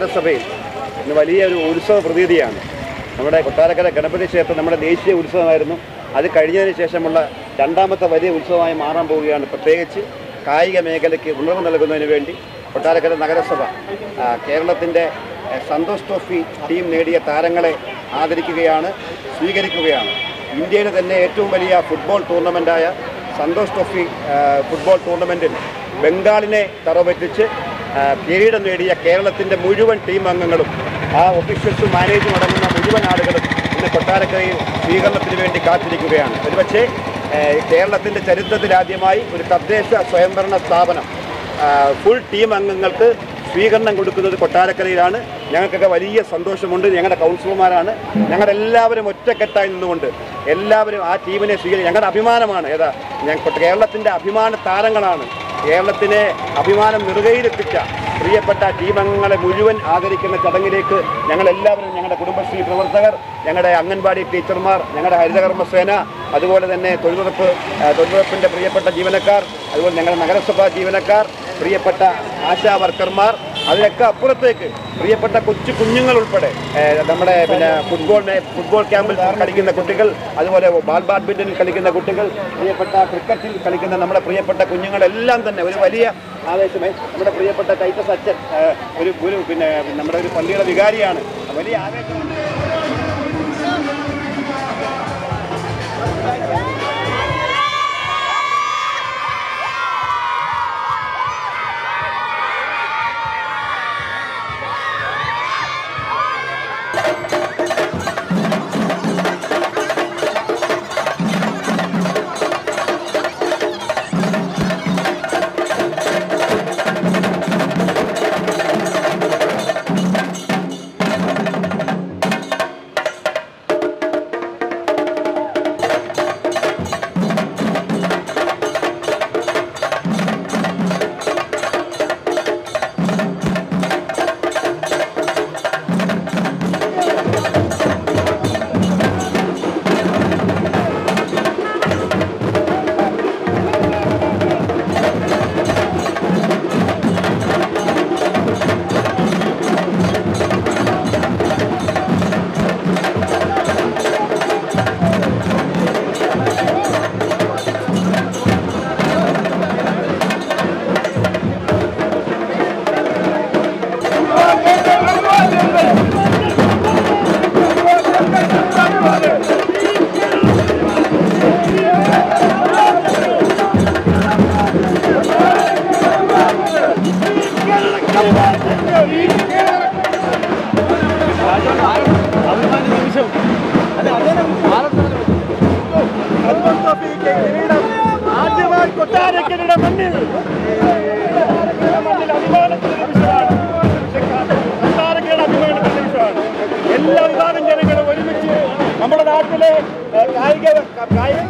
നഗരസഭയിൽ ഇന്ന് വലിയൊരു ഉത്സവ പ്രതീതിയാണ് നമ്മുടെ കൊട്ടാരക്കര ഗണപതി ക്ഷേത്രം നമ്മുടെ ദേശീയ ഉത്സവമായിരുന്നു അത് കഴിഞ്ഞതിന് ശേഷമുള്ള രണ്ടാമത്തെ വലിയ ഉത്സവമായി മാറാൻ പോവുകയാണ് പ്രത്യേകിച്ച് കായിക മേഖലയ്ക്ക് ഉണർവ് നൽകുന്നതിന് വേണ്ടി കൊട്ടാരക്കര നഗരസഭ ആ, കേരളത്തിൻ്റെ ആ, സന്തോഷ് ട്രോഫി ടീം നേടിയ താരങ്ങളെ ആദരിക്കുകയാണ് സ്വീകരിക്കുകയാണ് ഇന്ത്യയിലെ തന്നെ ഏറ്റവും വലിയ ഫുട്ബോൾ ടൂർണമെൻറ്റായ സന്തോഷ് ട്രോഫി ആ, ഫുട്ബോൾ ടൂർണമെൻറ്റിൽ ബംഗാളിനെ തറപറ്റിച്ച് ആ, കിരീടം നേടിയ കേരളത്തിൻ്റെ മുഴുവൻ ടീം അംഗങ്ങളും ആ ഒഫീഷ്യൽസും മാനേജും അടങ്ങുന്ന മുഴുവൻ ആളുകളും ഇന്ന് കൊട്ടാരക്കരയിൽ സ്വീകരണത്തിന് വേണ്ടി കാത്തിരിക്കുകയാണ് ഒരുപക്ഷെ കേരളത്തിൻ്റെ ചരിത്രത്തിലാദ്യമായി ഒരു തദ്ദേശ സ്വയംഭരണ സ്ഥാപനം ആ, ഫുൾ ടീം അംഗങ്ങൾക്ക് സ്വീകരണം കൊടുക്കുന്നത് കൊട്ടാരക്കരയിലാണ് ഞങ്ങൾക്കൊക്കെ വലിയ സന്തോഷമുണ്ട് ഞങ്ങളുടെ കൗൺസിലർമാരാണ് ഞങ്ങളെല്ലാവരും ഒറ്റക്കെട്ടായി നിന്നുകൊണ്ട് എല്ലാവരും ആ ടീമിനെ സ്വീകരിക്കും ഞങ്ങളുടെ അഭിമാനമാണ് ഏതാ ഞങ്ങൾ കേരളത്തിൻ്റെ അഭിമാന താരങ്ങളാണ് കേരളത്തിനെ അഭിമാനം നെറുകയിലെത്തിച്ച പ്രിയപ്പെട്ട ടീം അംഗങ്ങളെ മുഴുവൻ ആദരിക്കുന്ന ചടങ്ങിലേക്ക് ഞങ്ങളെല്ലാവരും ഞങ്ങളുടെ കുടുംബശ്രീ പ്രവർത്തകർ ഞങ്ങളുടെ അംഗൻവാടി ടീച്ചർമാർ ഞങ്ങളുടെ ഹരിതകർമ്മസേന അതുപോലെ തന്നെ തൊഴിലുറപ്പ് ആ, തൊഴിലുറപ്പിൻ്റെ പ്രിയപ്പെട്ട ജീവനക്കാർ അതുപോലെ ഞങ്ങളുടെ നഗരസഭാ ജീവനക്കാർ പ്രിയപ്പെട്ട ആശാ വർക്കർമാർ അതിനൊക്കെ അപ്പുറത്തേക്ക് പ്രിയപ്പെട്ട കൊച്ചു കുഞ്ഞുങ്ങൾ ഉൾപ്പെടെ ഏഹ്, നമ്മുടെ പിന്നെ ഫുട്ബോൾ മേ- ഫുട്ബോൾ ക്യാമ്പിൽ കളിക്കുന്ന കുട്ടികൾ അതുപോലെ ബാൾ ബാഡ്മിൻ്റണിൽ കളിക്കുന്ന കുട്ടികൾ പ്രിയപ്പെട്ട ക്രിക്കറ്റിൽ കളിക്കുന്ന നമ്മുടെ പ്രിയപ്പെട്ട കുഞ്ഞുങ്ങളെല്ലാം തന്നെ ഒരു വലിയ ആവേശമായി നമ്മുടെ പ്രിയപ്പെട്ട ടൈറ്റസ് അച്ഛൻ ഏഹ്, ഒരു ഒരു പിന്നെ നമ്മുടെ ഒരു പള്ളിയുടെ വികാരിയാണ് വലിയ ആവേശമാണ് ആദ്യമായി കൊട്ടാരക്കരയുടെ മണ്ണിൽ മണ്ണിൽ അഭിമാനത്തിന്റെ നിമിഷമാണ് കൊട്ടാരക്കരയുടെ അഭിമാനത്തിന്റെ നിമിഷമാണ് എല്ലാ വിഭാഗം ജനങ്ങളും ഒരുമിച്ച് നമ്മുടെ നാട്ടിലെ ഏഹ്, കായിക കായിക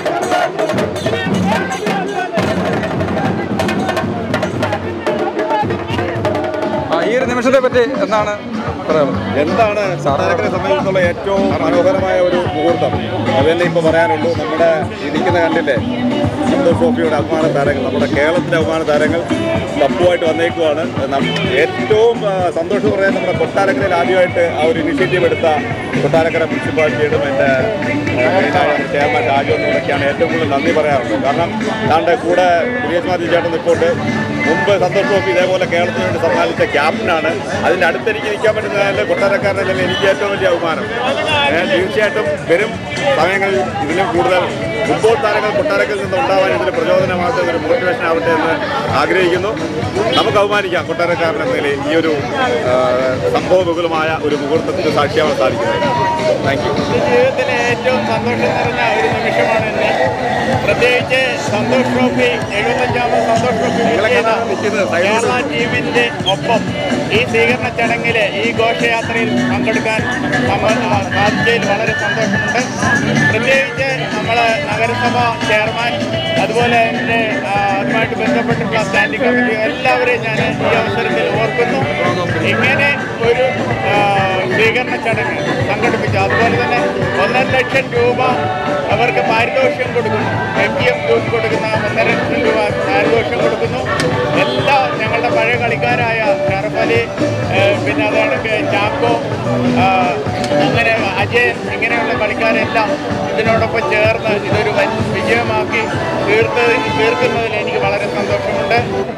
ആ, ഈ ഒരു നിമിഷത്തെ പറ്റി എന്താണ് പറയാനുള്ളത് എന്താണ് സാധാരണക്കാരെ സംബന്ധിച്ചുള്ള ഏറ്റവും മനോഹരമായ ഒരു മുഹൂർത്തം അത് തന്നെ ഇപ്പോൾ പറയാനുള്ളൂ നമ്മുടെ ഇരിക്കുന്ന കണ്ടില്ലേ സന്തോഷ് ട്രോഫിയുടെ അഭിമാന താരങ്ങൾ നമ്മുടെ കേരളത്തിലെ അഭിമാന താരങ്ങൾ കപ്പുമായിട്ട് വന്നേക്കുവാണ് നം- ഏറ്റവും ആ, സന്തോഷം പറയാൻ നമ്മുടെ കൊട്ടാരക്കരയിൽ ആദ്യമായിട്ട് ആ ഒരു ഇനിഷ്യേറ്റീവ് എടുത്ത കൊട്ടാരക്കര മുനിസിപ്പാലിറ്റിയോടും എൻ്റെ ചെയർമാൻ രാജു എന്നിവരൊക്കെയാണ് ഏറ്റവും കൂടുതൽ നന്ദി പറയാറുള്ളത് കാരണം താണ്ടെ കൂടെ സുരേഷ് മാത്യു ചേട്ടൻ നിൽപ്പുണ്ട് മുമ്പ് സന്തോഷ് ട്രോഫി ഇതേപോലെ കേരളത്തിന് വേണ്ടി സമ്മാനിച്ച ക്യാപ്റ്റനാണ് അതിൻ്റെ അടുത്തെനിക്ക് നിൽക്കാൻ പറ്റുന്നതിൽ കൊട്ടാരക്കാരനല്ലെങ്കിൽ എനിക്ക് ഏറ്റവും വലിയ അഭിമാനം ഏ, തീർച്ചയായിട്ടും വരും സമയങ്ങളിൽ ഇതിലും കൂടുതൽ ഫുട്ബോൾ താരങ്ങൾ കൊട്ടാരക്കൽ നിന്ന് ഉണ്ടാവാൻ ഇതിന് പ്രചോദനമാകട്ടെ ഒരു മോട്ടിവേഷൻ ആവട്ടെ എന്ന് ആഗ്രഹിക്കുന്നു നമുക്ക് അഭിമാനിക്കാം കൊട്ടാരക്കാരൻ എന്ന നിലയിൽ ഈ ഒരു ആ, സംഭവബഹുലമായ ഒരു മുഹൂർത്തത്തിന് സാക്ഷിയാവാൻ സാധിക്കുന്നത് താങ്ക് യു ജീവിതത്തിലെ ഏറ്റവും സന്തോഷം നിറഞ്ഞ ഒരു നിമിഷമാണ് ഇന്ന് പ്രത്യേകിച്ച് സന്തോഷ് ട്രോഫി എഴുപത്തഞ്ചാമത് സന്തോഷ് ട്രോഫി നിങ്ങളെ വിജയിച്ച കാണാൻ നിൽക്കുന്നത് സൈഡിൽ കേരള ടീമിന്റെ ഒപ്പം ഈ സ്വീകരണ ചടങ്ങിൽ ഈ ഘോഷയാത്രയിൽ പങ്കെടുക്കാൻ നമ്മൾ സാധിച്ചതിൽ വളരെ സന്തോഷമുണ്ട് പ്രത്യേകിച്ച് നമ്മൾ നഗരസഭ ചെയർമാൻ അതുപോലെ എൻ്റെ ആ, അതുമായിട്ട് ബന്ധപ്പെട്ടിട്ടുള്ള സ്റ്റാൻഡിംഗ് കമ്മിറ്റി എല്ലാവരെയും ഞാൻ ഈ അവസരത്തിൽ ഓർക്കുന്നു ഇങ്ങനെ ഒരു ആ, സ്വീകരണ ചടങ്ങ് സംഘടിപ്പിച്ചു അതുപോലെ തന്നെ ഒന്നര ലക്ഷം രൂപ അവർക്ക് പാ പാരിതോഷികം കൊടുക്കുന്നു എം ജി എം ഗ്രൂപ്പ് കൊടുക്കുന്ന ഒന്നര ലക്ഷം രൂപ പാരിതോഷികം കൊടുക്കുന്നു എല്ലാ ഞങ്ങളുടെ പഴയ കളിക്കാരായ ഷറഫലി ഏഹ് പിന്നെ അതാണ് ചാക്കോ ആഹ് അങ്ങനെ അജയൻ ഇങ്ങനെയുള്ള കളിക്കാരെല്ലാം ഇതിനോടൊപ്പം ചേർന്ന് ഇതൊരു വൻ വിജയമാക്കി തീർത്ത് തീർക്കുന്നതിൽ എനിക്ക് വളരെ സന്തോഷമുണ്ട്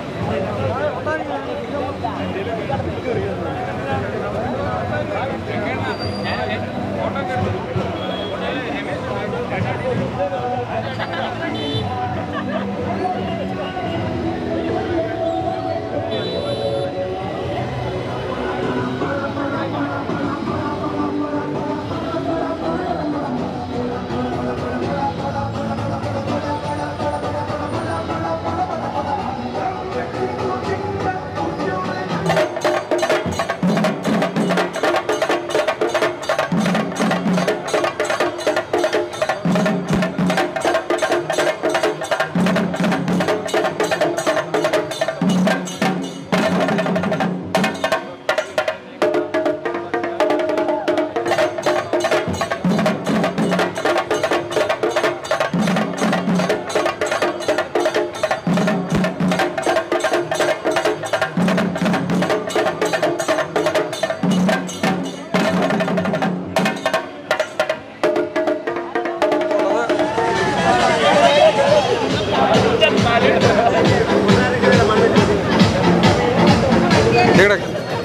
ഇവിടെ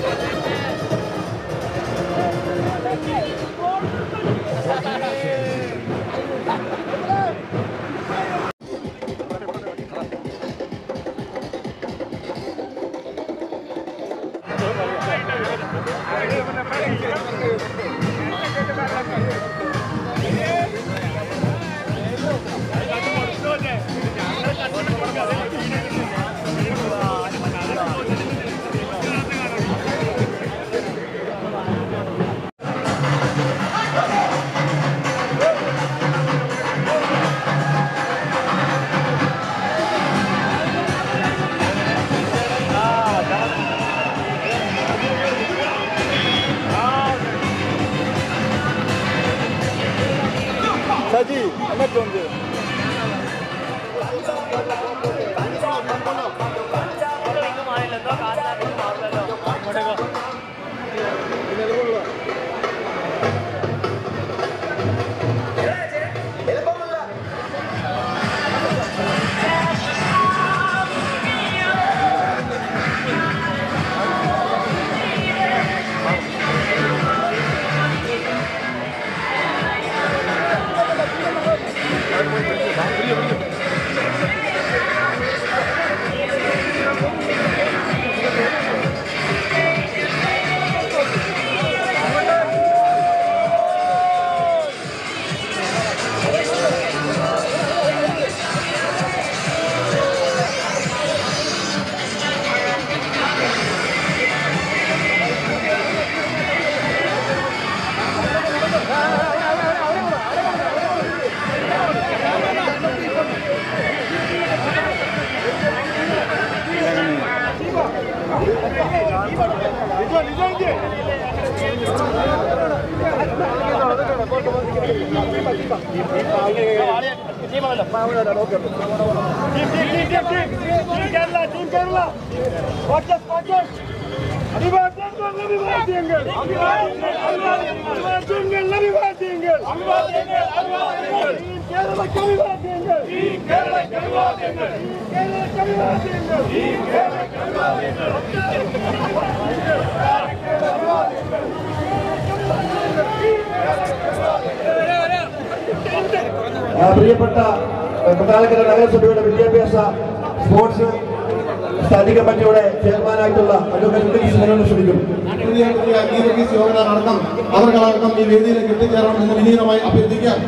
ആ, പ്രിയപ്പെട്ട കൊട്ടാരക്കര നഗരസഭയുടെ വിദ്യാഭ്യാസ സ്പോർട്സ് സ്റ്റാൻഡിംഗ് കമ്മിറ്റിയുടെ ചെയർമാനായിട്ടുള്ള അഡ്വക്കേറ്റ് ഉണ്ണികൃഷ്ണൻ സിംഗിനോട് ക്ഷണിക്കുന്നു പ്രതിനിധിയായിട്ടുള്ള ഗീവർഗീസ് യോഗനാടക്കം അവർകളടക്കം ഈ വേദിയിലേക്ക് എത്തിച്ചേരണമെന്ന് വിനീതമായി അഭ്യർത്ഥിക്കാം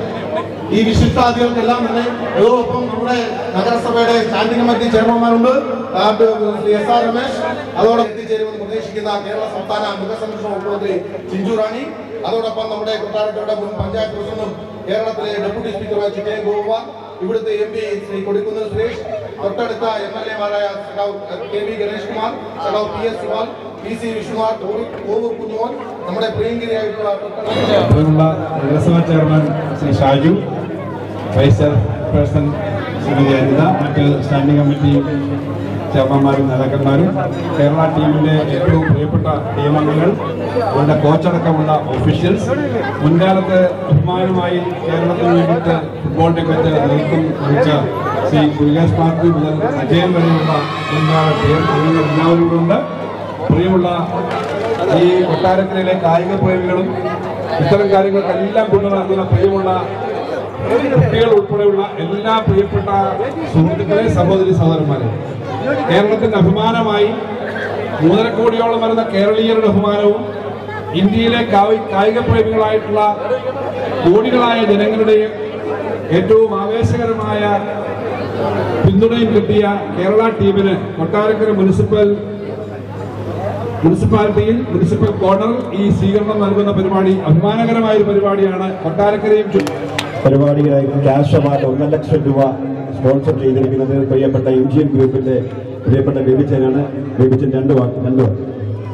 ഈ വിശിഷ്ടാദികൾക്കെല്ലാം തന്നെ അതോടൊപ്പം നമ്മുടെ നഗരസഭയുടെ സ്റ്റാൻഡിംഗ് കമ്മിറ്റി ചെയർമാൻമാരുണ്ട് ആ, ശ്രീ എസ് ആർ രമേശ് അതോടൊപ്പം എത്തിച്ചേരുമെന്ന് പ്രതീക്ഷിക്കുന്ന കേരള സംസ്ഥാന മൃഗസംരക്ഷണ മുഖ്യമന്ത്രി ചിഞ്ചു റാണി അതോടൊപ്പം നമ്മുടെ കൊട്ടാരക്കരയുടെ മുൻ പഞ്ചായത്ത് പ്രസിഡന്റും കേരളത്തിലെ ഡെപ്യൂട്ടി സ്പീക്കറായ ചിറ്റയം ഗോപാൽ ഇവിടുത്തെ എം പി ശ്രീ കൊടിക്കുന്നിൽ സുരേഷ് തൊട്ടടുത്ത എം എൽ എമാരായ സഖാവ് കെ വി ഗണേഷ് കുമാർ സഖാവ് P S Suval P C Vishnunath Kovoor Kunjumon നമ്മുടെ പ്രിയങ്കരിയായിട്ടുള്ള തൊട്ടടുത്ത ബഹുമാനപ്പെട്ട നഗരസഭാ chairman Shri Shaju vice chairperson Shrimati Anitha മറ്റ് സ്റ്റാൻഡിംഗ് കമ്മിറ്റി ചെയർമാന്മാരും നേതാക്കന്മാരും കേരള ടീമിന്റെ ഏറ്റവും പ്രിയപ്പെട്ട ടീമംഗങ്ങൾ അവരുടെ കോച്ചടക്കമുള്ള ഒഫീഷ്യൽസ് മുൻകാലത്ത് അഭിമാനമായി കേരളത്തിന് വേണ്ടിയിട്ട് ഫുട്ബോൾ ടിക്കറ്റ് നേതൃത്വം വഹിച്ച ശ്രീ കുര്യാസ് പാർട്ടി മുതൽ അജയൻ വരെയുള്ള മുൻകാല ടീം അംഗങ്ങൾ എല്ലാവരും ഇവിടെ ഉണ്ട് പ്രിയമുള്ള ഈ കൊട്ടാരക്കരയിലെ കായിക പ്രേമികളും ഇത്തരം കാര്യങ്ങൾക്കെല്ലാം പിന്തുണ നൽകുന്ന പ്രിയമുള്ള കുട്ടികൾ ഉൾപ്പെടെയുള്ള എല്ലാ പ്രിയപ്പെട്ട സുഹൃത്തുക്കളെ സഹോദരി സഹോദരന്മാരെ കേരളത്തിന്റെ അഭിമാനമായി മൂന്നര കോടിയോളം വരുന്ന കേരളീയരുടെ അഭിമാനവും ഇന്ത്യയിലെ കായി- കായിക പ്രേമികളായിട്ടുള്ള കോടികളായ ജനങ്ങളുടെയും ഏറ്റവും ആവേശകരമായ പിന്തുണയും കിട്ടിയ കേരള ടീമിന് കൊട്ടാരക്കര മുനിസിപ്പൽ മുനിസിപ്പാലിറ്റിയിൽ മുനിസിപ്പൽ കോർണർ ഈ സ്വീകരണം നൽകുന്ന പരിപാടി അഭിമാനകരമായ ഒരു പരിപാടിയാണ് കൊട്ടാരക്കരയും ചു- പരിപാടികളായി ക്യാഷ് അവാർഡ് ഒന്നര ലക്ഷം രൂപ സ്പോൺസർ ചെയ്തിരിക്കുന്നത് പ്രിയപ്പെട്ട എം ജി എം ഗ്രൂപ്പിന്റെ പ്രിയപ്പെട്ട ബേബിച്ചനാണ് ബേബിച്ചൻ രണ്ട് വാക്ക് രണ്ട് വാക്ക്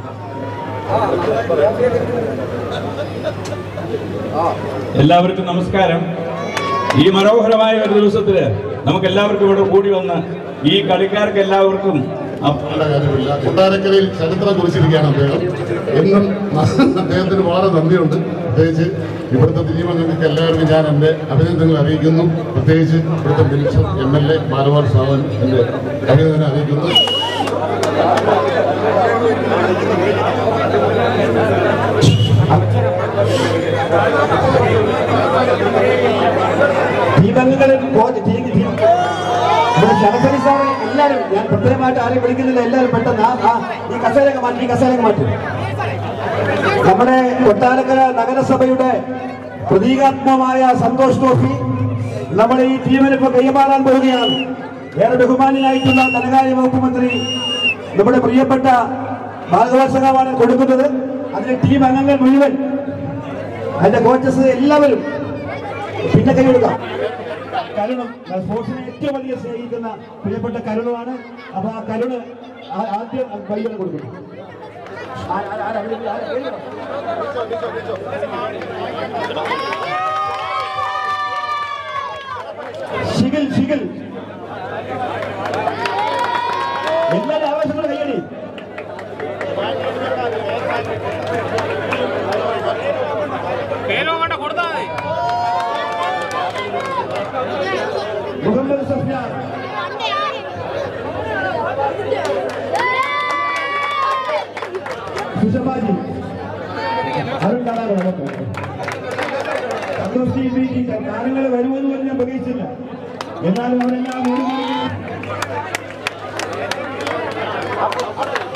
എല്ലാവർക്കും നമസ്കാരം ഈ മനോഹരമായ ഒരു ദിവസത്തില് നമുക്ക് എല്ലാവർക്കും ഇവിടെ കൂടി വന്ന് ഈ കളിക്കാർക്ക് എല്ലാവർക്കും അപ്- പറയേണ്ട കാര്യമില്ല കൊട്ടാരക്കരയിൽ ചരിത്രം കുറിച്ചിരിക്കുകയാണ് അദ്ദേഹം എന്നും അദ്ദേഹത്തിന് വളരെ നന്ദിയുണ്ട് പ്രത്യേകിച്ച് ഇവിടുത്തെ തിരുമംഗങ്ങൾക്ക് എല്ലാവർക്കും ഞാൻ എൻ്റെ അഭിനന്ദനങ്ങൾ അറിയിക്കുന്നു പ്രത്യേകിച്ച് ഇവിടുത്തെ മിനിസ്റ്റർ എം എൽ എ ബാലവാൾ സാവൻ എൻ്റെ അഭിനന്ദനം അറിയിക്കുന്നു ടീമംഗങ്ങളും കോച്ച് ടീം ടീം ഇവിടെ ശരഫലി സാറ് എല്ലാവരും ഞാൻ പ്രത്യേകമായിട്ട് ആരെയും വിളിക്കുന്നില്ല എല്ലാവരും പെട്ടെന്ന് ആ ആ ഈ കസേരയൊക്കെ മാറ്റി ഈ കസേരയൊക്കെ മാറ്റി നമ്മുടെ കൊട്ടാരക്കര നഗരസഭയുടെ പ്രതീകാത്മകമായ സന്തോഷ് ട്രോഫി നമ്മുടെ ഈ ടീമിന് ഇപ്പോൾ കൈമാറാൻ പോവുകയാണ് ഏറെ ബഹുമാനിയായിട്ടുള്ള ധനകാര്യ വകുപ്പ് മന്ത്രി നമ്മുടെ പ്രിയപ്പെട്ട ഭാഗവത്സവമാണ് കൊടുക്കുന്നത് അതിലെ ടീം അംഗങ്ങൾ മുഴുവൻ അതിന്റെ കോച്ചസ് എല്ലാവരും പിന്നെ കൈയെടുക്കാം കരുണം സ്പോർട്സിനെ ഏറ്റവും വലിയ സ്നേഹിക്കുന്ന പ്രിയപ്പെട്ട കരുണമാണ് അപ്പൊ ആ കരുണ ആ- ആദ്യം കൈകൾ കൊടുക്കുന്നു ആ- ആ- ആരാ? ആരാ? ആരാ? കൈയ്യിടോ? ഷിഗിൽ ഷിഗിൽ എല്ലാവരും ആവശ്യമുള്ള കൈയടി മുഹമ്മദ് സഫിയാൻ സുഷമാജി അരുൺ കാണാറോ സന്തോഷ് ടി വി താരങ്ങൾ വരുമെന്ന് പറഞ്ഞ് ഞാൻ പ്രതീക്ഷിച്ചില്ല എന്നാലും അവരെല്ലാം ഒരു മണിക്ക്